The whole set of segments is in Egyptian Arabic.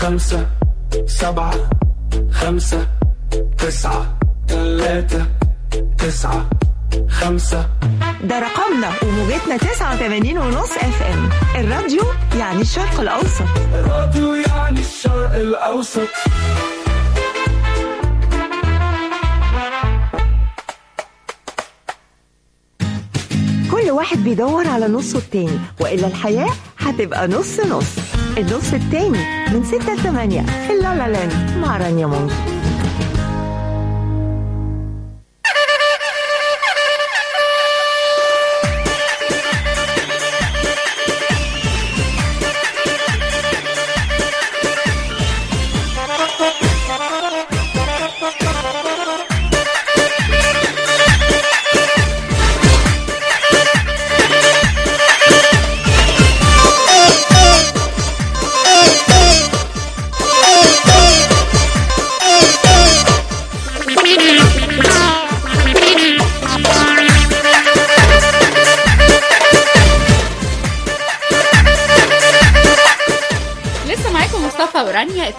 خمسة سبعة خمسة تسعة تلاتة تسعة خمسة ده رقمنا وموجتنا 89 ونص اف ام الراديو يعني الشرق الاوسط راديو يعني الشرق الأوسط كل واحد بيدور على نصه التاني والا الحياه هتبقى نص نص النص التاني من 6 ل 8 في اللالا لاند مع رانيا مونجي لسه معاكم مصطفى ورانيا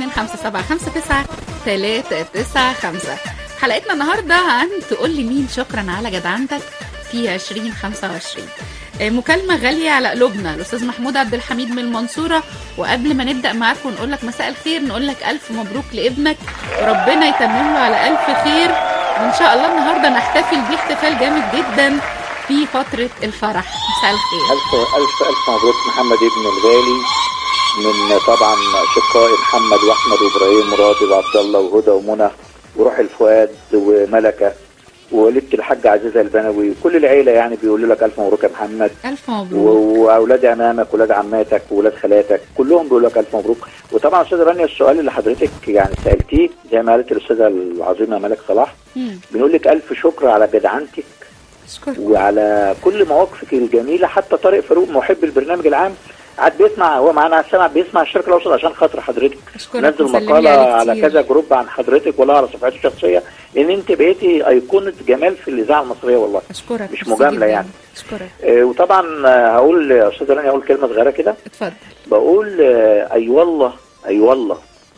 2575 حلقتنا النهارده عن تقول لي مين شكرا على جدعنتك في 2025 آه، مكالمة غالية على قلوبنا الأستاذ محمود عبد الحميد من المنصورة وقبل ما نبدأ معاكم ونقول لك مساء الخير نقول لك ألف مبروك لابنك وربنا يتمم له على ألف خير وإن شاء الله النهاردة نحتفل بيه احتفال جامد جدا في فترة الفرح مساء الخير ألف ألف ألف مبروك محمد ابن الغالي من طبعا شقائي محمد وأحمد وإبراهيم مرادي وعبد الله وهدى ومنى وروح الفؤاد وملكة ووالدتي الحاجة عزيزة البنوي وكل العيلة يعني بيقولوا لك ألف مبروك يا محمد ألف و- مبروك وأولاد عمامك وأولاد عماتك وأولاد خالاتك كلهم بيقولوا لك ألف مبروك وطبعا أستاذ رانيا السؤال اللي حضرتك يعني سألتيه زي ما قالت الأستاذة العظيمة ملك صلاح مم. بنقول لك ألف شكر على جدعنتك أشكرك وعلى كل مواقفك الجميله حتى طارق فاروق محب البرنامج العام قاعد بيسمع هو معانا على السمع بيسمع الشرق الاوسط عشان خاطر حضرتك أشكرك نزل وسلمي مقاله عليه على كتير. كذا جروب عن حضرتك ولا على صفحتي الشخصيه ان انت بقيتي ايقونه جمال في الاذاعه المصريه والله أشكرك مش ميرسي مجاملة جداً. يعني. أشكرك آه، وطبعا آه، هقول يا استاذ رانيا هقول كلمه صغيره كده اتفضل بقول آه، اي والله اي والله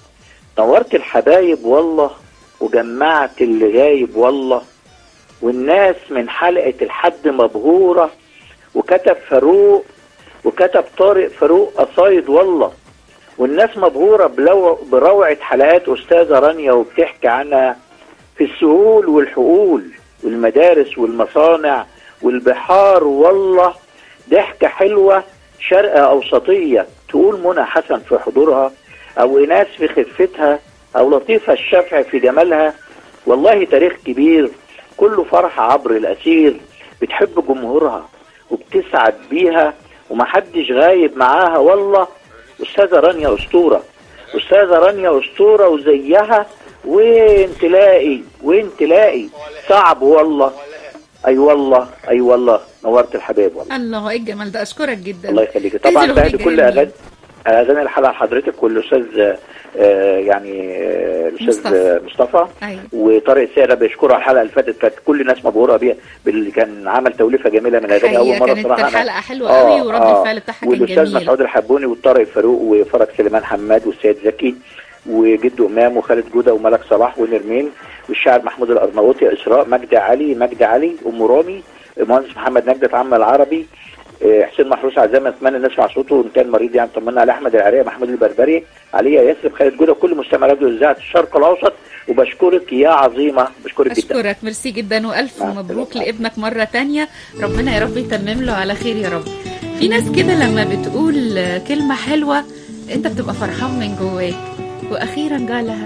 نورت الحبايب والله وجمعت اللي غايب والله والناس من حلقة الحد مبهورة وكتب فاروق وكتب طارق فاروق قصايد والله والناس مبهورة بلو بروعة حلقات أستاذة رانيا وبتحكي عنها في السهول والحقول والمدارس والمصانع والبحار والله ضحكة حلوة شرق أوسطية تقول منى حسن في حضورها أو إناس في خفتها أو لطيفة الشفع في جمالها والله تاريخ كبير كله فرح عبر الأسير بتحب جمهورها وبتسعد بيها ومحدش غايب معاها والله أستاذة رانيا أسطورة أستاذة رانيا أسطورة وزيها وين تلاقي وين تلاقي صعب والله أي والله أي والله نورت الحبايب والله الله ايه الجمال ده اشكرك جدا الله يخليك طبعا انزل بعد وجيب كل جميل. اغاني اغاني الحلقه حضرتك والاستاذ آه، يعني آه، الاستاذ مصطفى. مصطفى ايوه وطارق السيرة بيشكره على الحلقه اللي فاتت كانت كل الناس مبهوره بيها باللي كان عمل توليفه جميله من الاغاني اول حقيقة مره كانت صراحه أنا- الحلقة حلوة قوي ورد الفعل بتاعها كان والاستاذ جميل. مسعود الحبوني والطارق فاروق وفرج سليمان حماد والسيد زكي وجد امام وخالد جوده وملك صلاح ونرمين والشاعر محمود الارناؤوطي اسراء مجدي علي مجدي علي ام رامي المهندس محمد نجدة عم العربي آه، حسين محروس عزام اتمنى نسمع صوته وان كان مريض يعني طمنا على احمد العريه محمود البربري عليا ياسر خالد جوده كل مستمع راديو اذاعه الشرق الاوسط وبشكرك يا عظيمه بشكرك جدا اشكرك ميرسي جدا والف مع مبروك السلامة. لابنك مرة تانية ربنا يا رب يتمم له على خير يا رب في ناس كده لما بتقول كلمة حلوة انت بتبقى فرحان من جواك واخيرا جالها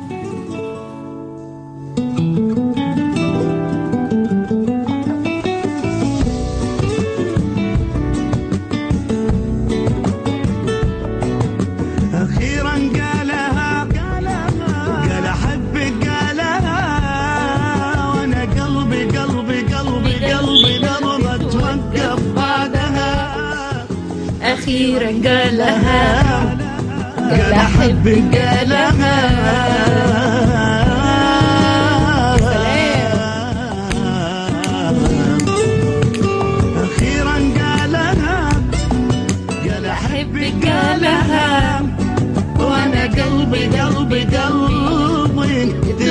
اخيرا قالها قال احبك قالها وانا قلبي قلبي قلبي قلبي نبض توقف بعدها اخيرا جالها قال احبك قالها اخيرا قالها قال احبك قالها وانا قلبي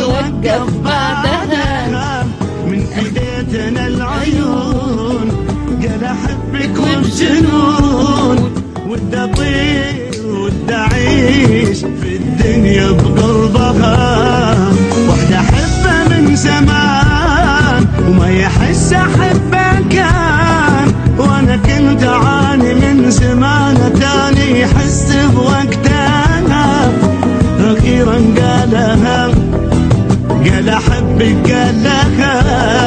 توقف بعدها من فديتنا العيون قال احبك وبجنون ودي اطير ودي اعيش في الدنيا بقربها واحدة احبها من زمان وما يحس احبها كان وانا كنت اعاني من زمان تاني يحس بوقتها اخيرا قالها قال احبك قال لها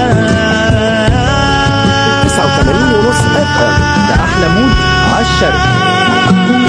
89 ونص اف ام ده احلى مود على الشرق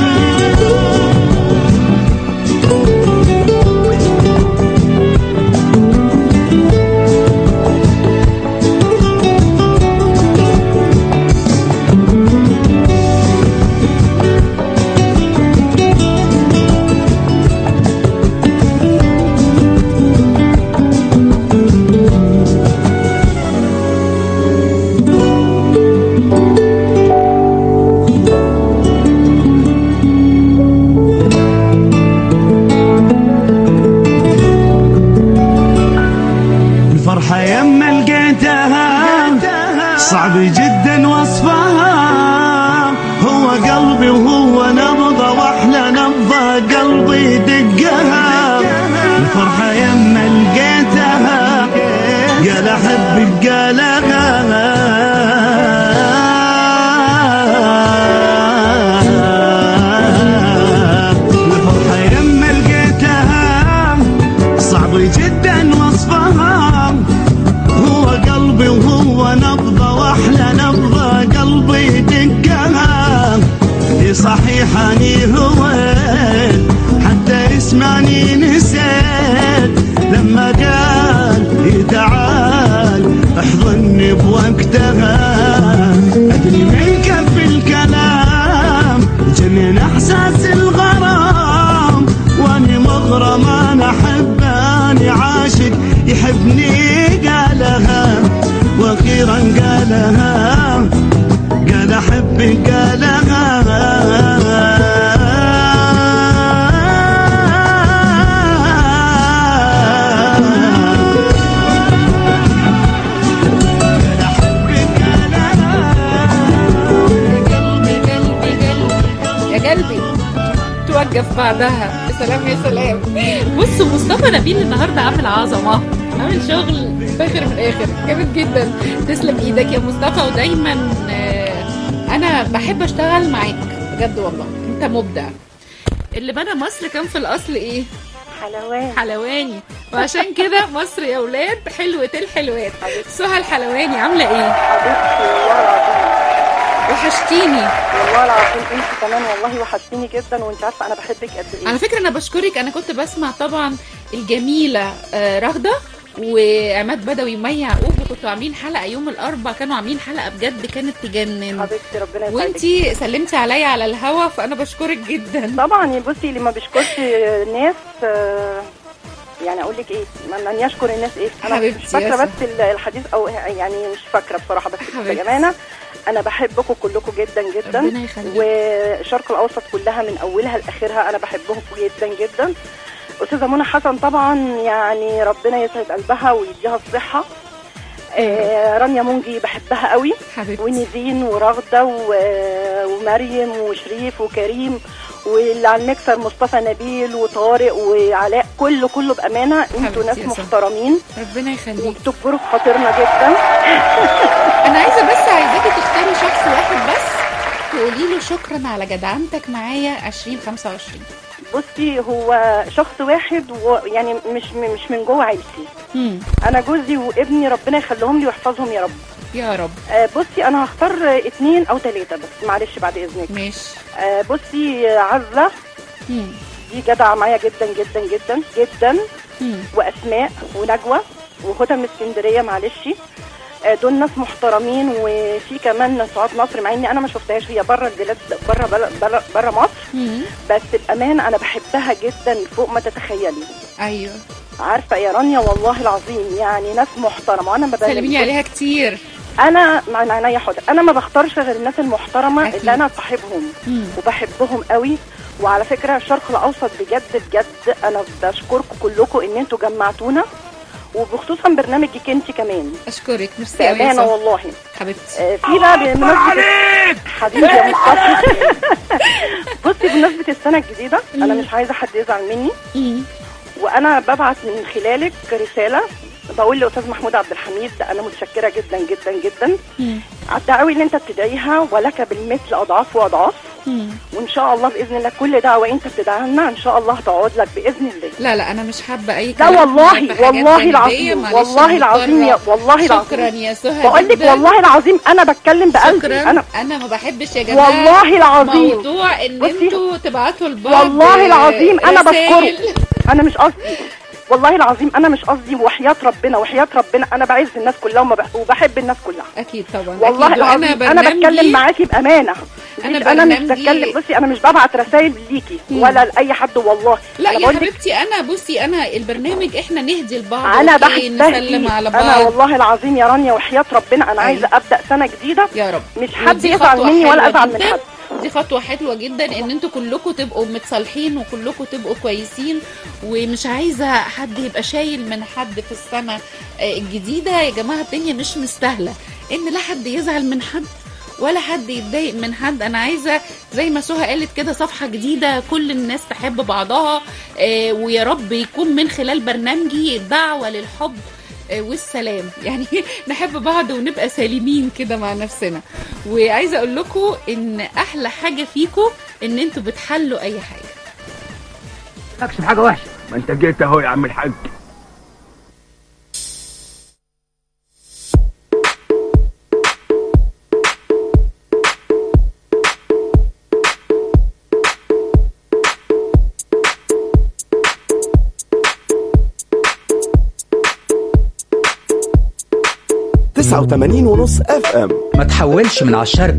الفرحة يما لقيتها صعب جدا وصفها هو قلبي وهو نبضة واحلى نبضة قلبي دقها الفرحة يما لقيتها قال احبك قالها الفرحة يما لقيتها صعب جدا وصفها هو قلبي وهو نبضة واحلى نبضة قلبي دقها إي صحيح اني هو حتى اسمعني نسيت لما قال إي تعال احضني بوقتها ادري من كف الكلام جنن احساس الغرام واني مغرم انا احب اني عاشق يحبني قالها واخيرا قالها قال احبك قالها قال احبك قلبي قلبي قلبي يا قلبي توقف بعدها يا سلام يا سلام بصوا مصطفى نبيل النهارده عامل عظمه عامل شغل فاخر من الاخر جامد جدا تسلم ايدك يا مصطفى ودايما آه، انا بحب اشتغل معاك بجد والله انت مبدع اللي بنى مصر كان في الاصل ايه حلوان حلواني وعشان كده مصر يا ولاد حلوة الحلوات سهى الحلواني عاملة ايه حبيبتي والله العظيم وحشتيني والله العظيم انت كمان والله وحشتيني جدا وانت عارفه انا بحبك قد ايه على فكرة انا بشكرك انا كنت بسمع طبعا الجميلة آه، رغدة وعماد بدوي ومي يعقوب وكنتوا عاملين حلقة يوم الاربع كانوا عاملين حلقة بجد كانت تجنن حبيبتي ربنا يسعدك وانتي سلمتي عليا على الهوا فانا بشكرك جدا طبعا بصي اللي ما بيشكرش الناس آه، يعني اقول لك ايه ما من يشكر الناس ايه انا حبيبتي مش يا فاكره سهى. بس ال- الحديث او يعني مش فاكره بصراحه بس حبيبتي. بامانه انا بحبكم كلكم جدا جدا ربنا يخليك. والشرق الاوسط كلها من اولها لاخرها انا بحبهم جدا جدا استاذه منى حسن طبعا يعني ربنا يسعد قلبها ويديها الصحه آه رانيا منجي بحبها قوي حبيبتي ونيفين ورغده و- ومريم وشريف وكريم واللي على المكسر مصطفى نبيل وطارق وعلاء كله كله بامانه انتوا حبيبتي ناس يا سهى. محترمين ربنا يخليك وبتكبروا في خاطرنا جدا انا عايزه بس عايزاكي تختاري شخص واحد بس تقولي له شكرا على جدعنتك معايا 2025 بصي هو شخص واحد ويعني مش مش من جوه عيلتي امم انا جوزي وابني ربنا يخليهم لي ويحفظهم يا رب يا رب آه، بصي انا هختار اتنين او تلاته بس معلش بعد اذنك ماشي آه، بصي آه، عزه مم. دي جدعه معايا جدا جدا جدا جدا مم. واسماء ونجوى وهدى من اسكندريه معلش آه، دول ناس محترمين وفي كمان سعاد نصر مع اني انا ما شفتهاش هي بره البلاد بره بره بره مصر مم. بس بامان انا بحبها جدا فوق ما تتخيلي ايوه عارفه يا رانيا والله العظيم يعني ناس محترمه وانا ما سلميني عليها كتير انا مع عينيا حاضر انا ما بختارش غير الناس المحترمه أكيد. اللي انا صاحبهم مم. وبحبهم قوي وعلى فكره الشرق الاوسط بجد بجد انا بشكركم كلكم ان انتوا جمعتونا وبخصوصا برنامجك انت كمان اشكرك ميرسي قوي يا بامانه سهى. والله حبيبتي آه، في بقى بمناسبه حبيبي يا مصطفى بصي بمناسبه السنه الجديده انا مش عايزه حد يزعل مني مم. وانا ببعت من خلالك رساله بقول لاستاذ محمود عبد الحميد انا متشكره جدا جدا جدا مم. على الدعاوي اللي انت بتدعيها ولك بالمثل اضعاف واضعاف مم. وان شاء الله باذن الله كل دعوه انت بتدعيها لنا ان شاء الله هتقعد لك باذن الله لا لا انا مش حابه اي لا كلام والله في حاجات والله جانبية، العظيم معلش والله أنا العظيم يا مضطرة. والله شكرا العظيم يا سهى بقول لك جداً. والله العظيم انا بتكلم بقلبي شكرا انا انا ما بحبش يا جماعه والله العظيم موضوع ان بصي، انتوا تبعتوا لبعض والله العظيم انا رسايل. بشكرك انا مش قصدي والله العظيم انا مش قصدي وحياه ربنا وحياه ربنا انا بعز الناس كلها وما بح- وبحب الناس كلها اكيد طبعا والله أكيد. وأنا العظيم انا برنامجي- بتكلم معاكي بامانه أنا مش انا مش برنامجي- بتكلم بصي انا مش ببعت رسائل ليكي مم. ولا لاي حد والله لا انا يا بقول لك حبيبتي انا بصي انا البرنامج احنا نهدي لبعض انا أوكي، نسلم بحبها على انا بعض والله العظيم يا رانيا وحياه ربنا انا أيوة. عايزه ابدا سنه جديده يا رب مش حد ودي يزعل خطوة مني ولا حلوة ازعل من جداً. حد دي خطوة حلوة جدا ان انتوا كلكم تبقوا متصالحين وكلكم تبقوا كويسين ومش عايزة حد يبقى شايل من حد في السنة آه، الجديدة يا جماعة الدنيا مش مستاهلة ان لا حد يزعل من حد ولا حد يتضايق من حد انا عايزه زي ما سهى قالت كده صفحه جديده كل الناس تحب بعضها آه، ويا رب يكون من خلال برنامجي دعوه للحب آه، والسلام يعني نحب بعض ونبقى سالمين كده مع نفسنا وعايزه اقول لكم ان احلى حاجه فيكم ان انتوا بتحلوا اي حاجه اكسب حاجه وحشه ما انت جيت اهو يا عم الحاج تسعة وثمانين ونص اف ام ما تحولش من على الشرق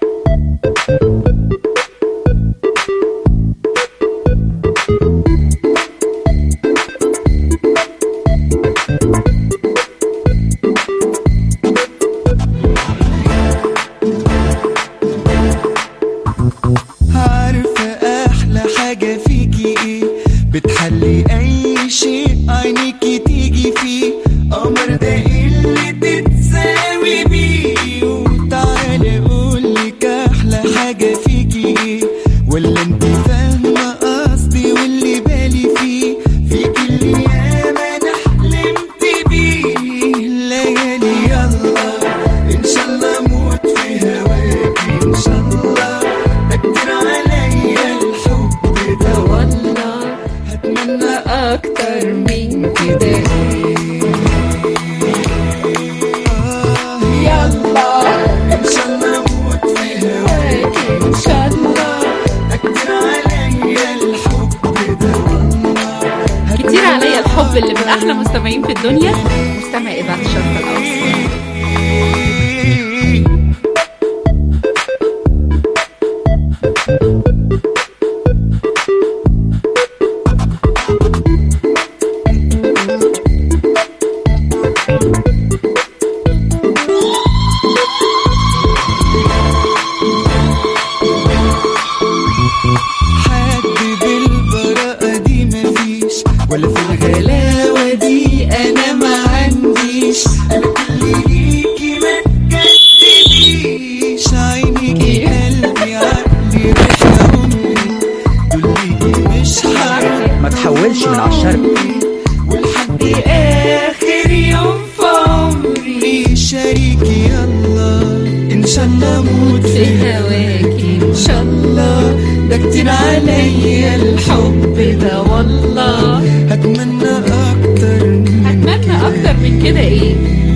عارفة أحلى حاجة فيكي إيه بتحلي أي شيء عينيكي تيجي فيه قمر ده اللي تتساوي بيه وتعالى أقولك أحلى حاجة فيكي إيه ولا أنت فاهمة قصدي واللي بالي فيه فيكي اللي ياما أنا حلمت بيه ليالي يلا إن شاء الله أموت في هواكي إن شاء الله أكتر عليا الحب ده والله هتمنى اكتر من كده يلا إن شاء الله أموت في هواكي ان شاء الله أكتر عليا الحب ده والله كتير عليا الحب اللي من احلى مستمعين في الدنيا مستمع اذاعه الشرق الاوسط حد بالبراءة دي مفيش ولا في الغلاوة دي أنا ما عنديش أنا كل ليكي ما تكتبيش عينيكي قلبي عقلي روحي عمري دول ليكي مش حرام ما تحولش من على الشرق ولحد آخر يوم في عمري شريكي يلا إن شاء الله أموت في هواكي ان شاء الله ده كتير عليا الحب ده والله هتمنى اكتر من هتمنى اكتر من كده ايه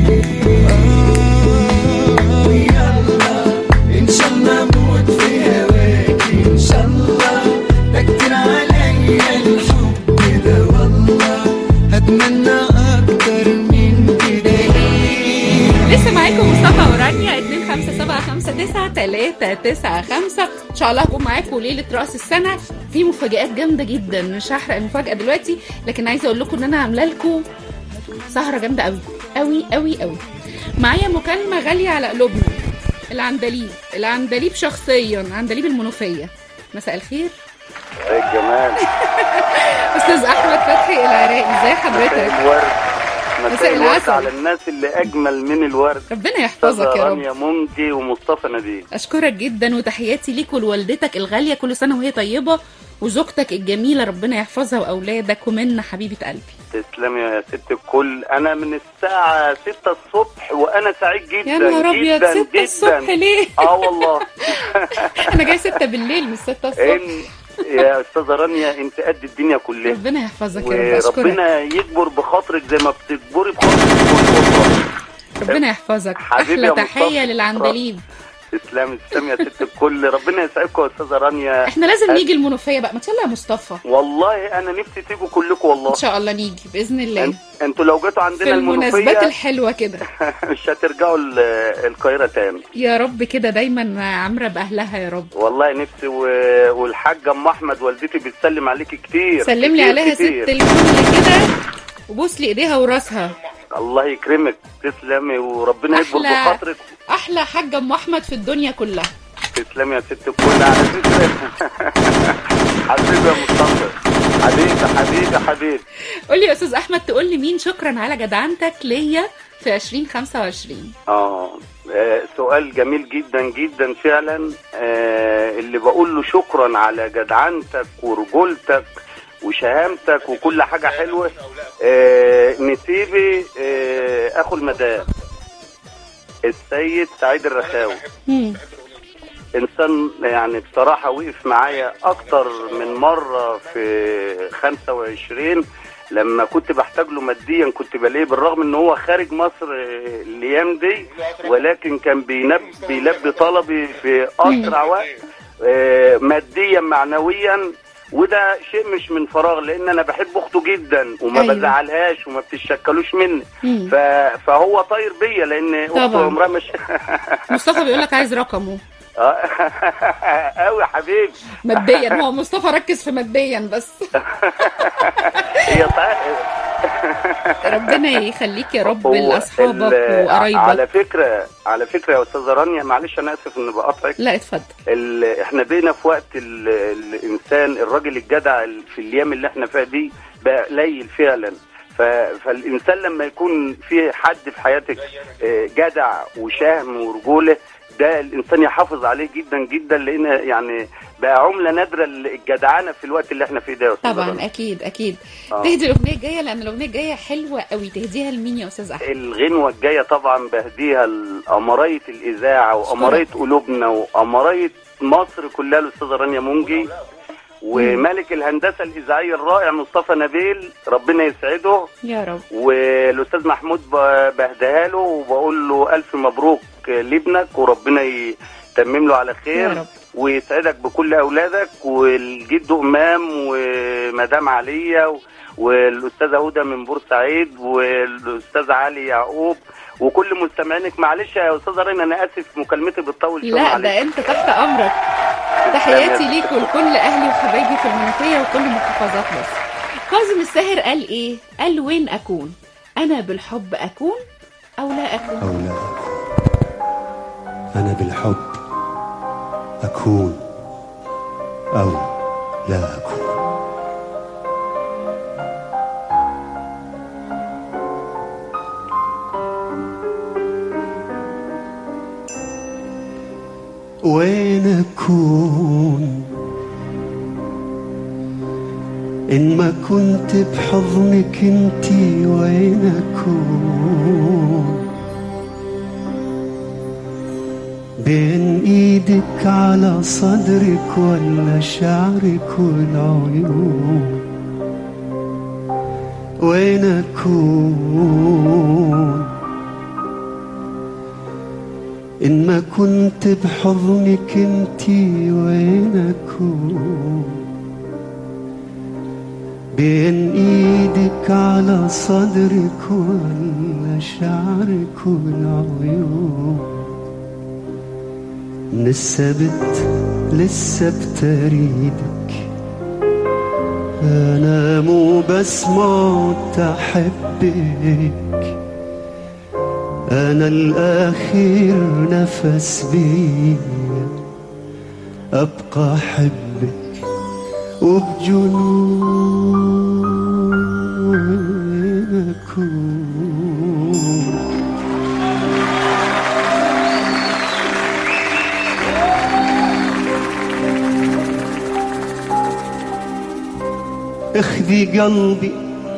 آه، يلا ان شاء الله اموت في هواكي ان شاء الله ده كتير عليا الحب ده والله هتمنى اكتر من كده إيه. لسه معاكم مصطفى ورانيا 2 5 7 5 9 3 9 5 ان شاء الله هكون معاكم ليله راس السنه في مفاجآت جامده جدا مش هحرق المفاجاه دلوقتي لكن عايزه اقول لكم ان انا عامله لكم سهره جامده قوي قوي قوي قوي معايا مكالمه غاليه على قلوبنا العندليب العندليب شخصيا عندليب المنوفيه مساء الخير ايه الجمال استاذ احمد فتحي العراقي ازي حضرتك مساء الورد مساء مساء الورد العسل. على الناس اللي اجمل من الورد ربنا يحفظك يا أستاذة رب رانيا منجي ومصطفى نبيل اشكرك جدا وتحياتي ليك ولوالدتك الغاليه كل سنه وهي طيبه وزوجتك الجميله ربنا يحفظها واولادك ومنا حبيبه قلبي تسلمي يا ست الكل انا من الساعة 6 الصبح وانا سعيد جدا يا نهار ابيض جدا 6 جدا الصبح ليه؟ اه والله انا جاي 6 بالليل مش 6 الصبح ان يا استاذة رانيا انت قد الدنيا كلها ربنا يحفظك يا رب اشكرك وربنا يكبر بخاطرك زي ما بتكبري بخاطرك والله ربنا يحفظك حبيبي يا احلى مصطفى. تحيه للعندليب تسلمي تسلمي يا ست الكل ربنا يسعدكم يا استاذة رانيا احنا لازم نيجي المنوفيه بقى ما يلا يا مصطفى والله انا نفسي تيجوا كلكم والله ان شاء الله نيجي باذن الله أن- انتوا لو جيتوا في عندنا المناسبات المنوفية الحلوه كده مش هترجعوا ال- القاهرة تاني يا رب كده دايما عامره باهلها يا رب والله نفسي و... والحاجة ام احمد والدتي بتسلم عليكي كتير سلم لي كتير عليها ست كتير. الكل كده وبوس لي ايديها وراسها الله يكرمك تسلمي وربنا يكبر أحلى. بخاطرك احلى حاجه ام احمد في الدنيا كلها تسلمي يا ست الكل على فكرة حبيبي يا مصطفى حبيبي حبيبي حبيبي قول لي يا استاذ احمد تقول لي مين شكرا على جدعنتك ليا في 2025 اه آه، سؤال جميل جدا جدا فعلا آه، اللي بقول له شكرا على جدعنتك ورجولتك وشهامتك وكل حاجة حلوة آه، نسيبي آه، أخو المدام السيد سعيد الرخاوي مم. إنسان يعني بصراحة وقف معايا أكتر من مرة في 25 لما كنت بحتاج له ماديا كنت بلاقيه بالرغم ان هو خارج مصر آه، الايام دي ولكن كان بينب بيلبي طلبي في اسرع وقت آه، ماديا معنويا وده شيء مش من فراغ لان انا بحب اخته جدا وما أيوة. بزعلهاش وما بتشكلوش مني مم. ف... فهو طاير بيا لان اخته طبعا. عمرها مش مصطفى بيقول لك عايز رقمه قوي حبيبي ماديا هو مصطفى ركز في ماديا بس هي طيب ربنا يخليك يا رب هو لاصحابك ال- على وقرايبك فكره على فكره يا استاذه رانيا معلش انا اسف اني بقاطعك لا اتفضل ال- احنا بقينا في وقت ال- الانسان الراجل الجدع ال- في الايام اللي احنا فيها دي بقى قليل فعلا ف- فالانسان لما يكون في حد في حياتك آه، جدع وشهم ورجوله ده الانسان يحافظ عليه جدا جدا لان يعني بقى عمله نادره الجدعانه في الوقت اللي احنا فيه ده يا أستاذة طبعا رانيا. اكيد اكيد آه. تهدي الاغنيه الجايه لان الاغنيه الجايه حلوه قوي تهديها لمين يا استاذ احمد الغنوة الجاية طبعا بهديها لأمراية الإذاعة وأمراية قلوبنا وأمراية مصر كلها الأستاذة رانيا منجي وملك الهندسة الإذاعية الرائع مصطفى نبيل ربنا يسعده يا رب والأستاذ محمود ب- بهديها له وبقول له ألف مبروك لابنك وربنا يتمم له على يا خير رب. ويسعدك بكل أولادك والجد أمام ومدام عليا و- والاستاذه هدى من بورسعيد والاستاذ علي يعقوب وكل مستمعينك معلش يا استاذه رنا انا اسف مكالمتي بتطول شويه لا معلش. ده انت تحت امرك تحياتي ليك ولكل اهلي وحبايبي في المنوفيه وكل محافظات مصر كاظم الساهر قال ايه قال وين اكون انا بالحب اكون او لا اكون أو لا أنا بالحب أكون أو لا أكون وين أكون إن ما كنت بحضنك انتي وين أكون بين ايدك على صدرك ولا شعرك والعيون وين اكون ان ما كنت بحضنك انتي وين اكون بين ايدك على صدرك ولا شعرك والعيون من السبت لسه بتريدك انا مو بس موت احبك انا الاخير نفس بيا ابقى احبك وبجنونك اخذي قلبي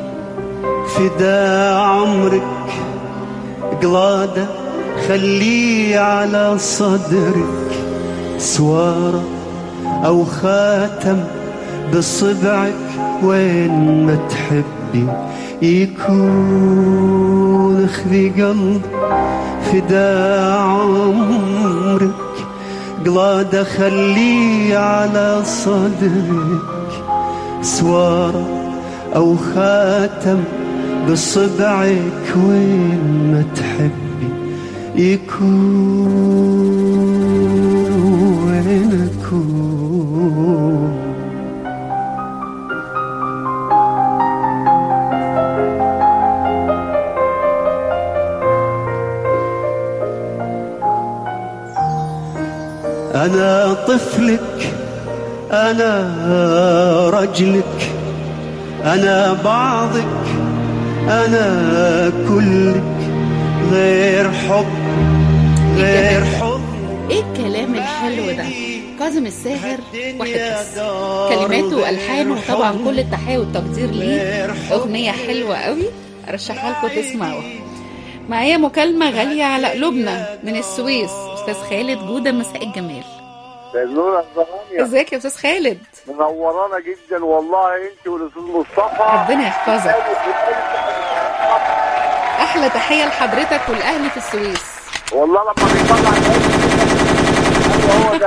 فدا عمرك قلادة خليه على صدرك سوارة أو خاتم بصبعك وين ما تحبي يكون اخذي قلبي فدا عمرك قلادة خليه على صدرك سوارة أو خاتم بصبعك وين ما تحبي يكون وين أكون أنا طفلك أنا رجلك أنا بعضك أنا كلك غير حب غير حب ايه الكلام الحلو ده كاظم الساهر واحد بس كلماته والحانه طبعا كل التحيه والتقدير ليه اغنيه حلوه قوي ارشحها لكم تسمعوها معايا مكالمه غاليه على قلوبنا من السويس استاذ خالد جوده مساء الجمال نور الزهرانيا ازيك يا استاذ خالد منورانا جدا والله انت والاستاذ مصطفى ربنا يحفظك احلى تحيه لحضرتك والاهل في السويس والله لما بيطلع هو ده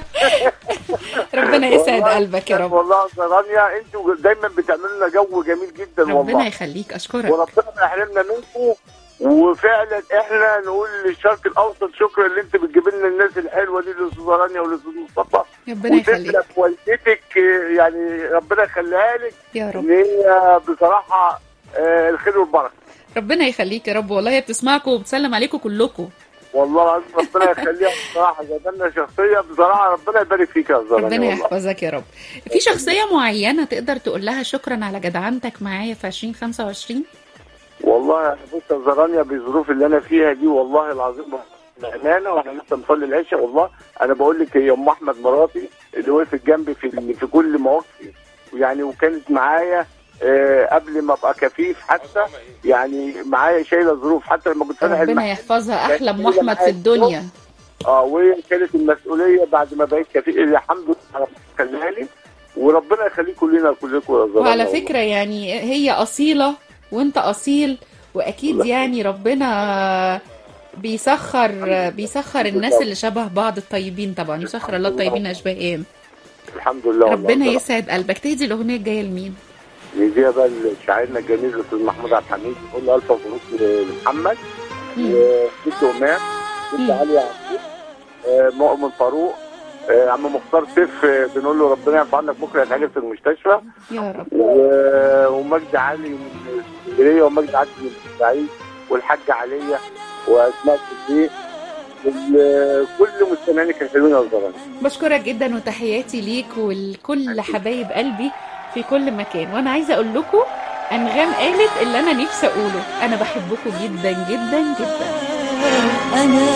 ربنا يسعد والله- قلبك يا رب والله يا زرانيا انتوا دايما بتعملوا لنا جو جميل جدا ربنا والله يخليك اشكرك وربنا ما يحرمنا منكم وفعلا احنا نقول للشرق الاوسط شكرا اللي انت بتجيب لنا الناس الحلوه دي الاستاذ رانيا والاستاذ مصطفى ربنا يخليك وتسلم والدتك آه، يعني ربنا يخليها لك يا رب ان هي بصراحه آه، الخير والبركه ربنا يخليك يا رب والله هي بتسمعكم وبتسلم عليكم كلكم والله العظيم ربنا يخليها بصراحه جدلنا شخصيه بصراحه ربنا يبارك فيك يا زلمه ربنا والله يحفظك يا رب في شخصية معينة تقدر تقول لها شكرا على جدعنتك معايا في 2025 والله انا بص يا زرانيا بالظروف اللي انا فيها دي والله العظيم بامانه واحنا لسه مصلي العشاء والله انا بقول لك هي ام احمد مراتي اللي وقفت جنبي في في كل مواقفي يعني وكانت معايا آه، قبل ما ابقى كفيف حتى يعني معايا شايله ظروف حتى لما كنت فاتح ربنا المحل يحفظها كانت أحلى ام شايلة أحمد في معايا الدنيا اه وهي كانت المسؤوليه بعد ما بقيت كفيف الحمد لله ربنا خليها لي وربنا يخليكم لنا كلكم يا زلمه وعلى فكرة يعني هي أصيلة وأنت أصيل وأكيد يعني ربنا بيسخر بيسخر الناس اللي شبه بعض الطيبين طبعا يسخر الله الطيبين أشباههم الحمد لله والله ربنا يا يسعد قلبك تهدي الأغنية الجاية لمين؟ نديها بقى لشاعرنا الجميل الاستاذ محمود عبد الحميد نقول له الف مبروك لمحمد وست امام ست علي يعقوب آه، مؤمن فاروق آه، عم مختار سيف آه، بنقول له ربنا يرفع عنك بكره يتعالج في المستشفى يا رب و- ومجدي علي من اسكندريه ومجدي علي من بورسعيد والحاجه عليا واسماء الصديق وال- كل مستمعينك الحلوين يا زلمه بشكرك جدا وتحياتي ليك ولكل حبايب قلبي في كل مكان وانا عايزه اقول لكم انغام قالت اللي انا نفسي اقوله انا بحبكم جدا جدا جدا أنا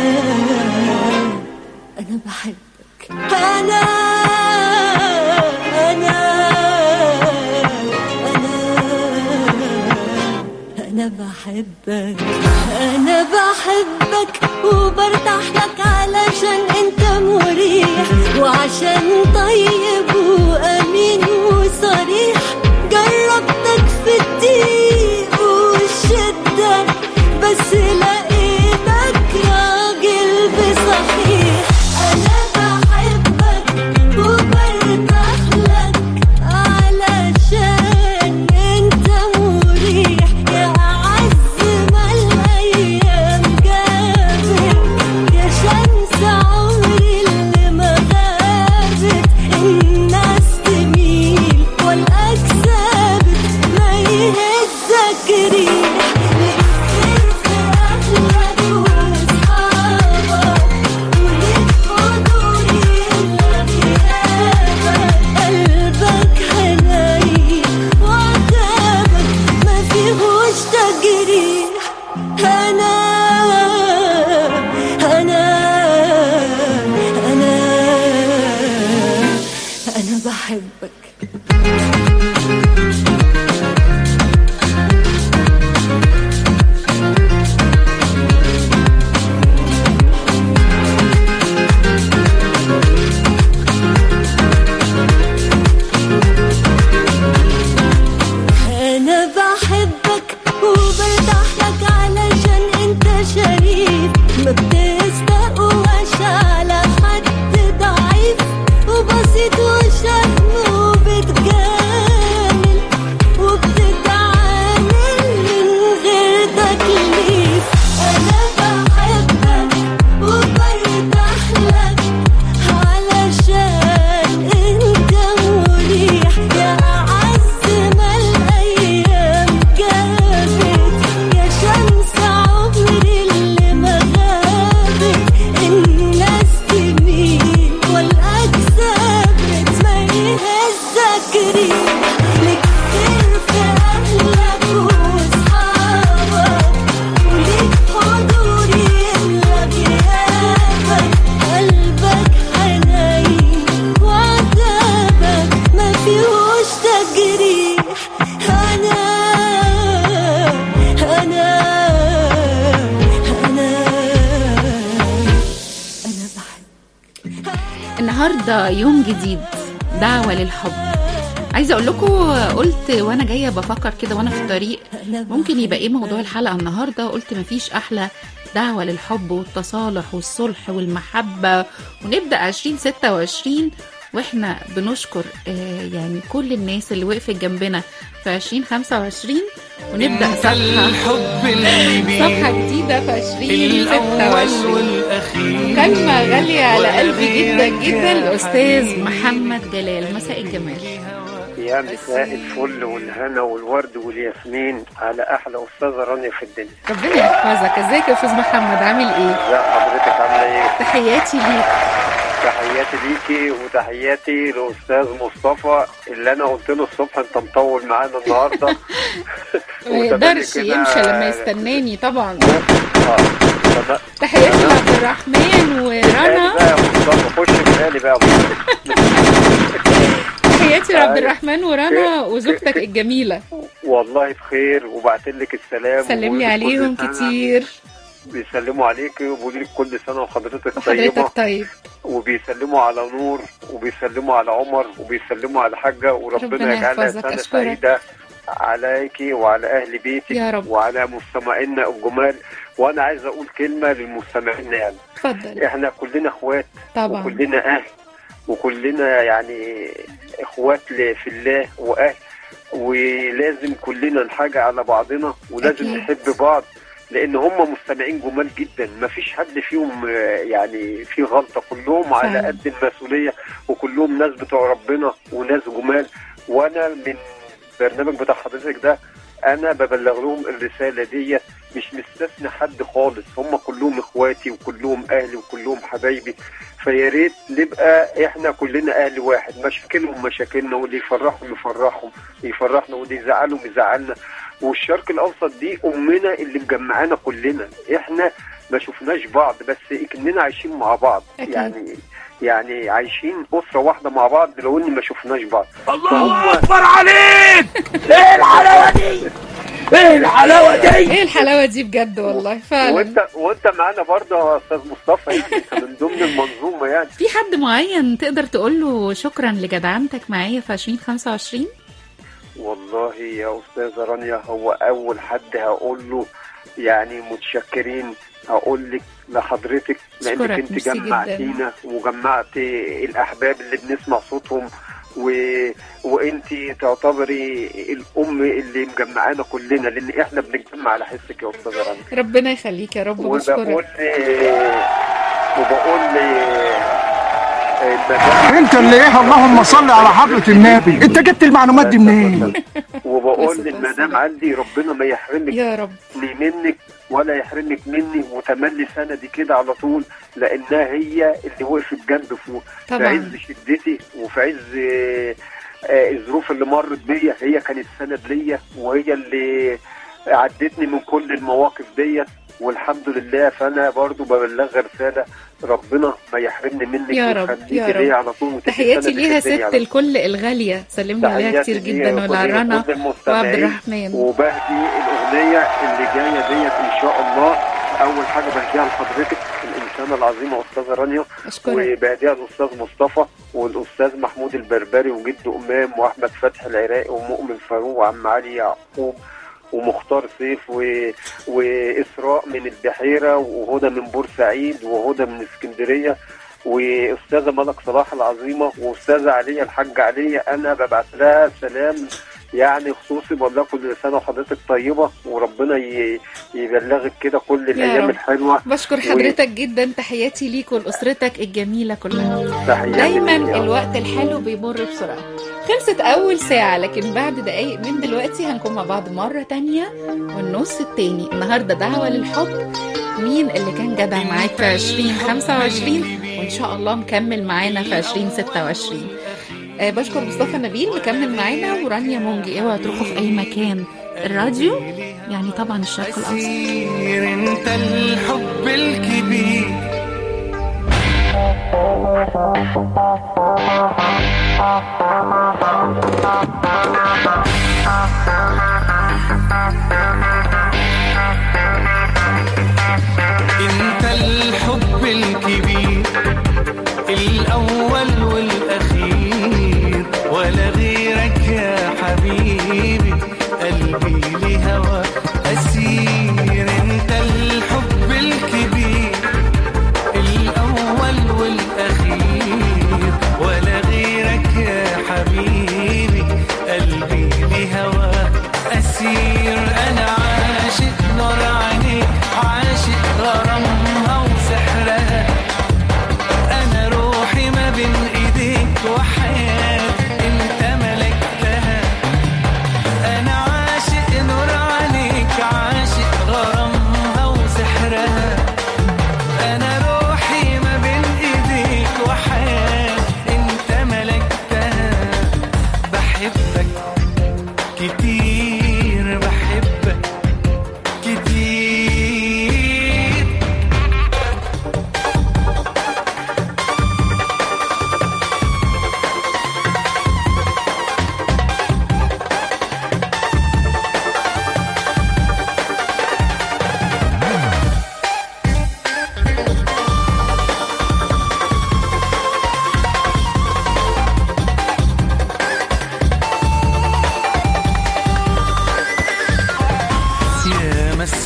أنا بحبك أنا أنا أنا أنا بحبك أنا بحبك وبرتاح لك علشان أنت مريح وعشان طيب وأمين وصريح جربتك في الضيق والشدة بس لقيتك راجل بصحيح أنا بحبك وبرتاح لك علشان أنت مريح يا أعز ما الأيام جابت يا شمس عمري اللي ما غابت الناس تميل النهارده يوم جديد دعوة للحب عايزه اقول لكم قلت وانا جايه بفكر كده وانا في الطريق ممكن يبقى ايه موضوع الحلقه النهارده قلت مفيش احلى دعوه للحب والتصالح والصلح والمحبه ونبدا 2026 واحنا بنشكر آه، يعني كل الناس اللي وقفت جنبنا في 2025 ونبدا انت صفحه الحب اللي بيه صفحه جديده في الأول 2026 والأخير كلمة غالية على ولا قلبي جدا غيرك جدا يا الأستاذ حبيبي. محمد جلال مساء الجمال يا مساء الفل والهنا والورد والياسمين على احلى استاذه رانيا في الدنيا ربنا يحفظك ازيك يا أستاذ محمد عامل إيه؟ ازي حضرتك عامله ايه تحياتي ليك تحياتي ليكي وتحياتي لاستاذ مصطفى اللي انا قلت له الصبح انت مطول معانا النهارده ما يقدرش يمشي لما يستناني طبعا اه فده- تحياتي لعبد الرحمن بالي ورنا بقى يا مصطفى خش في بالي بقى يا مصطفى. تحياتي لعبد أيوة. الرحمن ورنا وزوجتك الجميلة والله بخير وبعت لك السلام سلم لي وكل عليهم سنة كتير بيسلموا عليكي وبيقولوا لك كل سنه وحضرتك وحضرتك طيبه طيب وبيسلموا على نور وبيسلموا على عمر وبيسلموا على حاجة وربنا ربنا يجعلها يحفظك، سنة أشكرك. سعيدة عليكي وعلى أهل بيتك يا رب. وعلى مستمعينا الجمال وأنا عايز أقول كلمة للمستمعين يعني اتفضل إحنا كلنا إخوات طبعا وكلنا أهل وكلنا يعني إخوات ل- في الله وأهل ولازم كلنا نحاجة على بعضنا ولازم أكيد. نحب بعض لان هم مستمعين جمال جدا ما فيش حد فيهم آه، يعني في غلطه كلهم على فعلا. قد المسؤوليه وكلهم ناس بتوع ربنا وناس جمال وانا من البرنامج بتاع حضرتك ده انا ببلغ لهم الرساله دي مش مستثني حد خالص هم كلهم اخواتي وكلهم اهلي وكلهم حبايبي فيا ريت نبقى احنا كلنا اهل واحد مشاكلهم مشاكلنا واللي يفرحهم يفرحهم يفرحنا واللي يزعلهم يزعلنا والشرق الاوسط دي امنا اللي مجمعانا كلنا احنا ما شفناش بعض بس كاننا عايشين مع بعض أكيد. يعني يعني عايشين اسره واحده مع بعض لو ان ما شفناش بعض الله اكبر عليك ايه الحلاوه دي ايه الحلاوه دي ايه الحلاوة دي بجد والله فعلا وانت وانت معانا برضه يا استاذ مصطفى يعني انت من ضمن المنظومه يعني في حد معين تقدر تقول له شكرا لجدعنتك معايا في 2025 والله يا استاذه رانيا هو اول حد هقول له يعني متشكرين هقول لك لحضرتك لانك أشكرك، انت ميرسي جداً. جمعتينا وجمعت الاحباب اللي بنسمع صوتهم و... وانت تعتبري الام اللي مجمعانا كلنا لان احنا بنتجمع على حسك يا استاذه رانيا ربنا يخليك يا رب وبقول بشكرك وبقول المدام انت اللي ايه اللهم صل على حضره النبي انت جبت المعلومات دي منين وبقول بس- بس. للمدام عندي ربنا ما يحرمك يا رب لي منك ولا يحرمك مني وتملي سندي كده على طول لانها هي اللي وقفت جنبي في في طبعا. عز شدتي وفي عز آه، آه، الظروف اللي مرت بيا هي كانت سند ليا وهي اللي عدتني من كل المواقف ديت والحمد لله فانا برضو ببلغها رساله ربنا ما يحرمني منك يا رب، ويخليكي يا رب. ليا على طول وتبقي تحياتي سند ليها في الدنيا ست على طول. الكل الغالية سلمنا عليها تحياتي كتير ليها جدا وكل- وعلى رنا وكل المستمعين. وعبد الرحمن وبهدي الاغنيه اللي جايه ديت ان شاء الله اول حاجه بهديها لحضرتك الانسانه العظيمه استاذه رانيا أشكرك وبهديها للاستاذ مصطفى والاستاذ محمود البربري وجد امام واحمد فتحي العراقي ومؤمن فاروق وعم علي يعقوب ومختار سيف و... واسراء من البحيره وهدى من بورسعيد وهدى من اسكندريه واستاذه ملك صلاح العظيمه واستاذه عليا الحاجه عليا انا ببعت لها سلام يعني خصوصي بقول لها كل سنه وحضرتك طيبه وربنا ي... يبلغك كده كل الايام رب. الحلوه بشكر حضرتك جدا تحياتي ليك ولأسرتك الجميلة كلها تحياتي دايما ليك يا رب. الوقت الحلو بيمر بسرعة خلصت أول ساعة لكن بعد دقايق من دلوقتي هنكون مع بعض مرة تانية والنص التاني النهاردة دعوة للحب مين اللي كان جدع معاك في 2025 وإن شاء الله مكمل معانا في 2026 آه بشكر مصطفى نبيل مكمل معانا ورانيا مونجي اوعوا تروحوا في أي مكان الراديو يعني طبعا الشرق الأوسط كتير انت الحب الكبير انت الحب الكبير الاول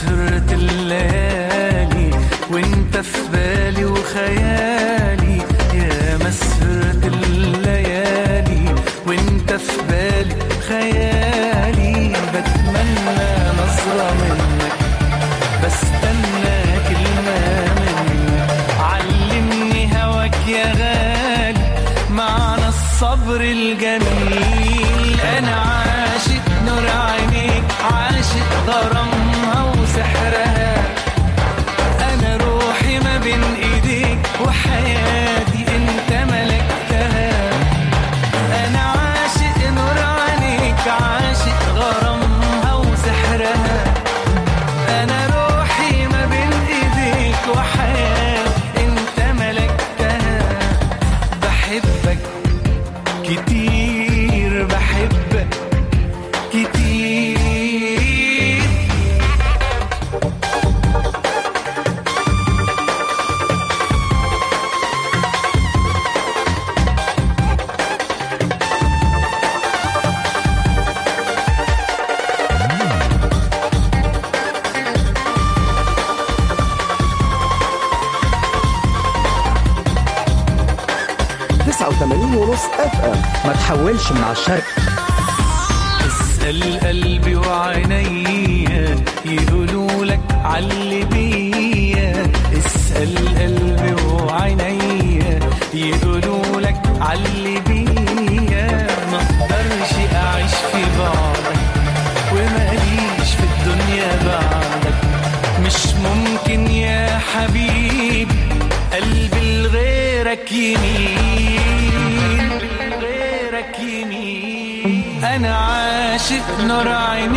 مسهرة الليالي وانت في بالي وخيالي يا مسهرة الليالي وانت في بالي خيالي بتمنى نظرة منك بستنى كلمة منك علمني هواك يا غالي معنى الصبر الجميل انا عاشق نور عينيك عاشق غرامها وسحرها انا روحي ما بين ايديك وحياتي انت ملكتها انا عاشق نور عينيك عاشق غرامها وسحرها انا روحي ما بين ايديك وحياتي انت ملكتها بحبك كتير بحبك كتير تسعة وثمانين ونص اف ام ما تحولش من على الشرق اسأل قلبي وعينيا يقولوا لك علي بيا اسأل قلبي وعينيا يقولوا لك علي بيا ما اقدرش اعيش في بعضك وماليش في الدنيا بعدك مش ممكن يا حبيبي قلبي لغيرك يمين غيرك يمين انا عاشق نور عيني